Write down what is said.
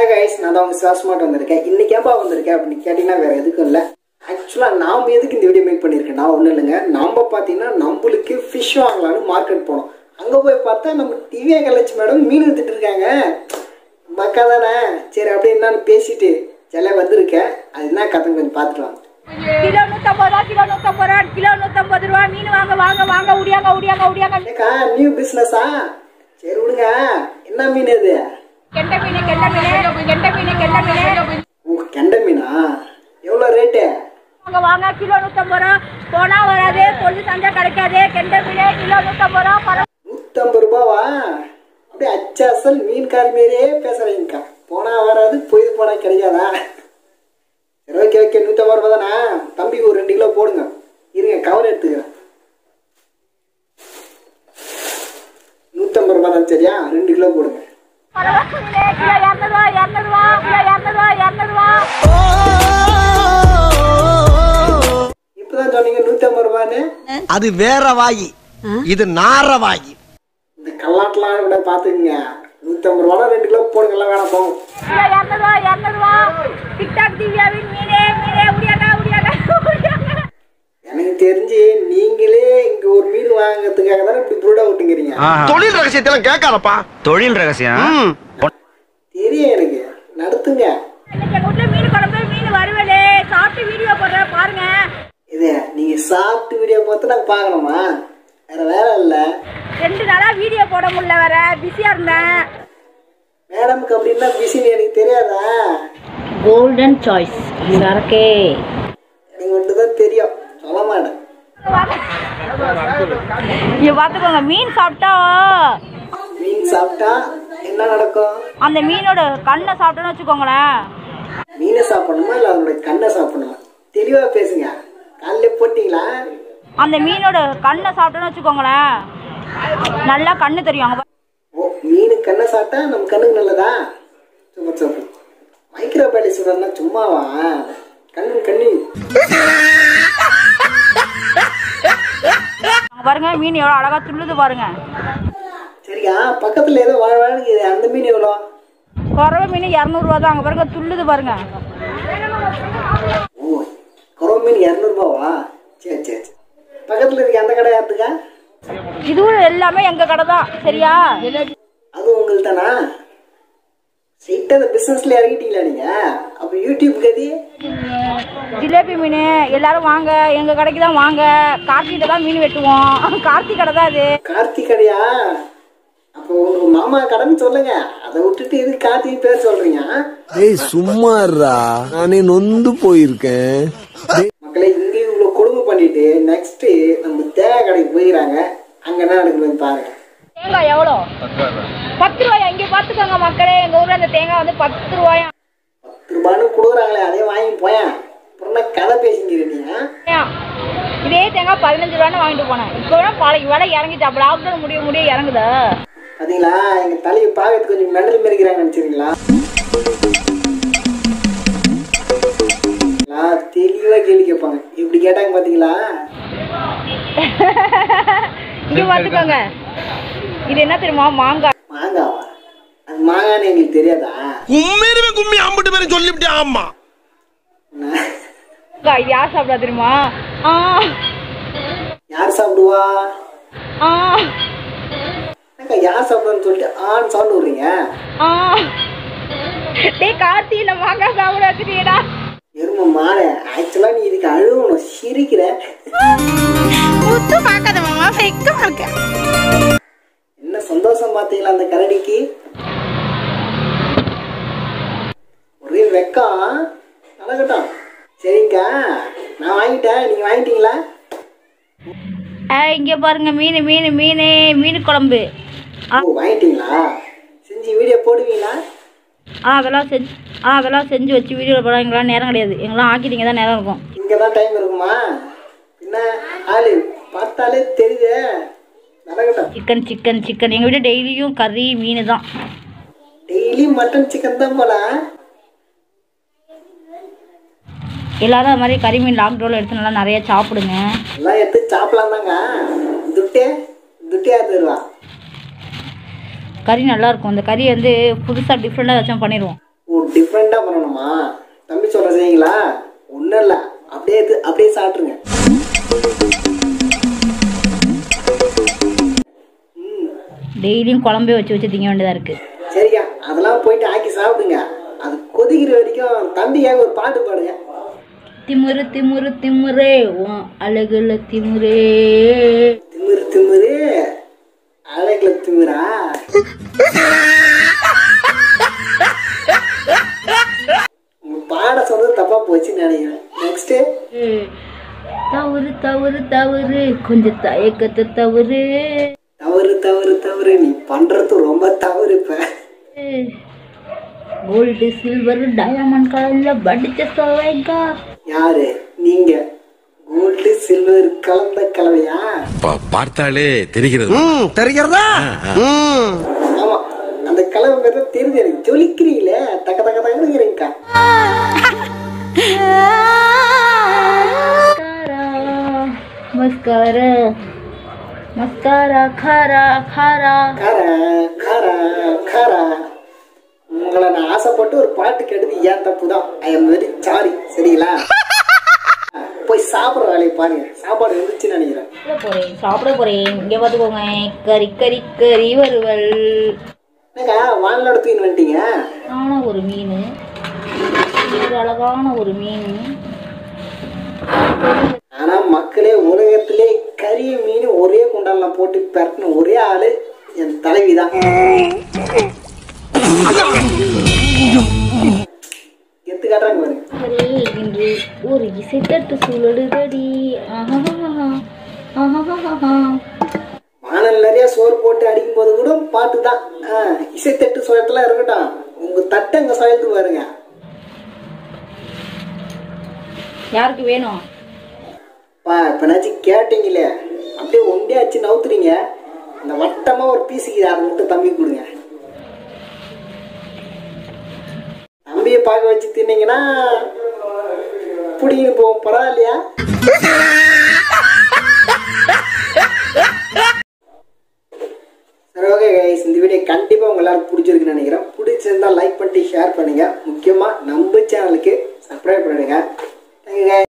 Guys நான் தான் உங்க சுவாசமாட்டு வந்திருக்கேன் இன்னைக்கு ஏப்பா வந்திருக்கேன் அப்படின்னு கேட்டீங்கன்னா வேற எதுக்கும் இல்லை ஆக்சுவலாக நாம் எதுக்கு இந்த வீடியோ மேக் பண்ணியிருக்கேன் நான் ஒன்றும் இல்லைங்க நம்ம பார்த்தீங்கன்னா நம்மளுக்கு ஃபிஷ் வாங்கலாம்னு மார்க்கெட் போனோம் அங்கே போய் பார்த்தா நம்ம திவ்யா கலட்சி மேடம் மீன் வித்துட்டு இருக்காங்க நம்ம அக்கா தானே சரி அப்படியே என்னன்னு பேசிட்டு ஜெல்லாம் வந்திருக்கேன் அது என்ன கதை கொஞ்சம் பார்த்துட்டு வாங்க கிலோ நூத்தம்பது ரூபா கிலோ நூத்தம்பது ரூபா கிலோ நூத்தம்பது ரூபா மீன் வாங்க வாங்க வாங்க உடியாங்க உடியாங்க உடியாங்க ஏக்கா நியூ பிஸ்னஸா சரி விடுங்க என்ன மீன் இது கெண்ட மீன் கெண்ட மீன் கெண்ட மீன் கெண்ட மீன் ஓ கெண்டை மீனா எவ்வளோ ரேட்டு வாங்க வாங்க கிலோ நூத்தம்பது ரூபா போனா வராது பொழுது சந்தை கிடைக்காது கெண்ட மீன் கிலோ நூத்தம்பது ரூபா பரவ நூற்றம்பது ரூபாவா அப்படியே அச்சாசல் மீன்காரி மாரியே பேசுறீங்கக்கா போனா வராது பொய்து போனா கிடைக்காதா சரி ஓகே ஓகே நூற்றம்பது ரூபா தானே தம்பி ஒரு ரெண்டு கிலோ போடுங்க இருங்க கவர் எடுத்துக்கிறேன் நூற்றம்பது ரூபா தான் சரியா ரெண்டு கிலோ போடுங்க பரவாயில்ல கிலோ இரநூறுவா இரநூறுவா கிலோ இரநூறுவா இரநூறுவா இப்பதான் சொன்னீங்க நூற்றம்பது ரூபான்னு அது வேற வாயி இது நார வாயி இந்த கல்லாட்டெலாம் கூட பார்த்துக்குங்க நூற்றம்பது ரூபா ரெண்டு கிலோ போடுங்க எல்லாம் வேணாம் போங்க கிலோ இரநூறுவா இரநூறுவா டிக்டாக் திவ்யாவின் மீனே மீனே உடியாங்க உடியாங்க உடியாங்க எனக்கு தெரிஞ்சு நீங்களே இங்க ஒரு மீன் வாங்குறதுக்காக தானே இப்படி புருடா விட்டுங்கிறீங்க தொழில் ரகசியத்தெல்லாம் கேட்காதப்பா தொழில் ரகசியம் தெரியும் எனக்கு நடத்துங்க இன்னைக்கு எங்க வீட்டுல மீன் குழம்பு மீன் வறுவல் சாப்பிட்டு வீடியோ போடுறேன் பாருங்க இது நீங்க சாப்பிட்டு வீடியோ பார்த்து நாங்க பார்க்கணுமா வேற வேலை இல்ல ரெண்டு நாளா வீடியோ போட முடியல வேற பிஸியா இருந்தேன் மேடமுக்கு அப்படின்னா பிஸின்னு எனக்கு தெரியாதா கோல்டன் சாய்ஸ் சரக்கே எனக்கு மட்டும் தான் தெரியும் சொல்ல மாட்டேன் இங்க பாத்துக்கோங்க மீன் சாப்பிட்டா மீன் சாப்பிட்டா என்ன நடக்கும் அந்த மீனோட கண்ணை சாப்பிட்டோன்னு வச்சுக்கோங்களேன் மீனை சாப்பிடணுமா இல்ல அதோட கண்ணை சாப்பிடணுமா தெளிவா பேசுங்க காலையில போட்டீங்களா அந்த மீனோட கண்ணை சாப்பிட்டோன்னு வச்சுக்கோங்களேன் நல்லா கண்ணு தெரியும் அங்க பாரு. ஓ மீனு கண்ணை சாப்பிட்டா நம்ம கண்ணுக்கு நல்லதா சூப்பர் சூப்பர் மைக்ரோ பேலிசுடன்னா சும்மாவா கண்ணு கண்ணு அங்க பாருங்க மீன் எவ்வளவு அழகா துள்ளுது பாருங்க சரியா பக்கத்துல ஏதோ வாழ வாழ அந்த மீன் எவ்வளோ குறவை மீன் இரநூறுவா தான் அங்க பாருங்க துள்ளுது பாருங்க ஓ குறவ மீன் இரநூறுபாவா சரி சரி சரி பக்கத்துல இருக்க அந்த கடை யாத்துக்கா இதுவும் எல்லாமே எங்க கடை தான் சரியா அது உங்களுக்கு தானா ஸ்ட்ரெயிட்டாக அந்த பிஸ்னஸ்ல இறங்கிட்டீங்களா நீங்க அப்போ யூடியூப் கதி ஜிலேபி மீன் எல்லாரும் வாங்க எங்க கடைக்கு தான் வாங்க கார்த்திகிட்ட தான் மீன் வெட்டுவோம் கார்த்தி கடை தான் அது கார்த்திக் கடையா அப்போ உங்க மாமா கடைன்னு சொல்லுங்க அதை விட்டுட்டு எது கார்த்திக் பேர் சொல்றீங்க ஏய் சும்மாறா நானே நொந்து போயிருக்கேன் மக்களே இங்க இவ்வளவு கொடுமை பண்ணிட்டு நெக்ஸ்ட் நம்ம தேங்காய் கடைக்கு போயிடறாங்க அங்க என்ன நடக்குதுன்னு பாருங்க தேங்காய் எவ்வளோ பத்து ரூபாயா இங்க பாத்துக்கோங்க மக்களே எங்க ஊர்ல அந்த தேங்காய் வந்து பத்து ரூபாயா பத்து ரூபான்னு கொடுக்குறாங்களே அதே வாங்கி போயேன் அப்புறம் என்ன கதை பேசிக்கிறீங்க நீங்க இதே தேங்காய் பதினஞ்சு ரூபான்னு வாங்கிட்டு போனேன் இப்போ வேணா பழைய விலை இறங்கிட்டு அப்போ லாக்டவுன் முடிய முடிய இறங்குதா பாத்தீங்களா எங்க தலையை பார்க்கறதுக்கு கொஞ்சம் மெண்டல் மிரிக்கிறாங்க நினைச்சிருக்கீங்களா நான் தெளிவா கேள்வி கேட்பாங்க இப்படி கேட்டாங்க பாத்தீங்களா இங்க பாத்துக்கோங்க இது என்ன தெரியுமா மாங்காய் மாங்காவா அது மாங்கான்னு எங்களுக்கு தெரியாதா உண்மையிலுமே கும்மி அம்பிட்டு பேரும் சொல்லிவிட்டே ஆமா நான் மாங்காய் இது யார் சாப்பிடா தெரியுமா ஆ யார் சாப்பிடுவா ஆ அக்கா யார் சாப்பிடுவான்னு சொல்லிட்டு ஆன்னு சவுண்ட் விடுறீங்க ஆ டேய் கார்த்தி இந்த மாங்காய் சாப்பிட வச்சுட்டீடா எரும மாலை ஆக்சுவலா நீ இதுக்கு அழுகணும் சிரிக்கிற முத்து பார்க்காத மாமா வெக்கமா இருக்க என்ன சந்தோஷம் பாத்தீங்களா அந்த கரடிக்கு ஒரே வெக்கம் நடக்கட்டும் சரிங்கக்கா நான் வாங்கிட்டேன் நீங்க வாங்கிட்டீங்களா ஏய் இங்க பாருங்க மீன் மீன் மீன் மீன் குழம்பு ஓ வாங்கிட்டீங்களா செஞ்சு வீடியோ போடுவீங்களா ஆ அதெல்லாம் செஞ்சு ஆ அதெல்லாம் செஞ்சு வச்சு வீடியோ போட எங்களாம் நேரம் கிடையாது எங்களாம் ஆக்கிட்டீங்க தான் நேரம் இருக்கும் இங்கே தான் டைம் இருக்குமா என்ன ஆளு பார்த்தாலே தெரியுதே நடக்கட்டும் சிக்கன் சிக்கன் சிக்கன் எங்கள் வீட்டில் டெய்லியும் கறி மீன் தான் டெய்லி மட்டன் சிக்கன் தான் போல எல்லாரும் அது மாதிரி கறி மீன் லாக்டவுனில் எடுத்து நல்லா நிறைய சாப்பிடுங்க எல்லாம் எடுத்து சாப்பிடலாம் தாங்க துட்டே துட்டே யார் தருவா கறி நல்லா இருக்கும் அந்த கறி வந்து புதுசாக டிஃப்ரெண்டாக ஏதாச்சும் பண்ணிடுவோம் ஓ டிஃப்ரெண்ட்டாக பண்ணணுமா தம்பி சொல்ற செய்யுங்களா ஒன்றும் இல்லை அப்படியே இது அப்படியே சாப்பிட்ருங்க டெய்லியும் குழம்பே வச்சு வச்சு திங்க வேண்டியதாக இருக்குது சரிக்கா அதெல்லாம் போயிட்டு ஆக்கி சாப்பிடுங்க அது கொதிக்கிற வரைக்கும் தம்பிக்காக ஒரு பாட்டு பாடுங்க திமுரு திமுரு திமுரே உன் அழகுல திமுரே திமிரு திமிரு அழகுல திமிரா உங்க பாட சொன்னது தப்பா போச்சுன்னு நினைக்கிறேன் நெக்ஸ்ட் தவறு தவறு தவறு கொஞ்சம் தயக்கத்தை தவறு தவறு தவறு தவறு நீ பண்றது ரொம்ப தவறு இப்ப கோல்டு சில்வர் டயமண்ட் கலர்ல படிச்ச சோவைக்கா யாரு நீங்க கோல்டு சில்வர் கலந்த கலவையா பார்த்தாலே தெரிகிறது ம் தெரிகிறதா ம் ஆமா அந்த கலவை பேர் தான் தெரியுது எனக்கு ஜொலிக்கிறீங்களே தக்க தக்க தக்கனுங்கிறீங்கக்கா மஸ்காரா மஸ்காரா காரா காரா காரா காரா காரா உங்களை நான் ஆசைப்பட்டு ஒரு பாட்டு கேட்டது ஏன் தப்பு தான் ஐ எம் வெரி சாரி சரிங்களா போய் சாப்பிட்ற வேலையை பாருங்க சாப்பாடு இருந்துச்சுன்னு நினைக்கிறேன் சாப்பிட போறேன் சாப்பிட போறேன் இங்க பாத்துக்கோங்க கறி கறி கறி வறுவல் என்னக்கா வானிலோட தூக்கின்னு வந்துட்டீங்க அழகான ஒரு மீன் ஒரு அழகான ஒரு மீன் ஆனா மக்களே உலகத்திலே கறி மீன் ஒரே குண்டால போட்டு பெரட்டின ஒரே ஆளு என் தலைவி தான் எத்து காட்டுறாங்க பாருங்க அவரே இன்று ஒரு இசைத்தட்டு சுழலுதடி ஆஹாஹாஹா. ஆஹாஹாஹா. வானல் நிறைய சோறு போட்டு அடிக்கும் போது கூட பாட்டு தான் இசைத்தட்டு சுழட்டெல்லாம் இருக்கட்டும் உங்க தட்டை அங்க சுழந்து பாருங்க யாருக்கு வேணும் பா இப்பனாச்சும் கேட்டீங்களே அப்படியே ஒண்டியாச்சு நவுத்துறீங்க அந்த வட்டமா ஒரு பீஸுக்கு அதை மட்டும் தம்பி கொடுங்க தம்பியை பார்க்க வச்சு தின்னீங்கன்னா பிடிங்கின்னு போவோம் பரவாயில்லையா சரி ஓகே கைஸ் இந்த வீடியோ கண்டிப்பாக உங்க எல்லாரும் பிடிச்சிருக்குன்னு நினைக்கிறேன் பிடிச்சிருந்தா லைக் பண்ணிட்டு ஷேர் பண்ணுங்க முக்கியமாக நம்ம சேனலுக்கு சப்ஸ்கிரைப் பண்ணுங்க தேங்க்யூ guys.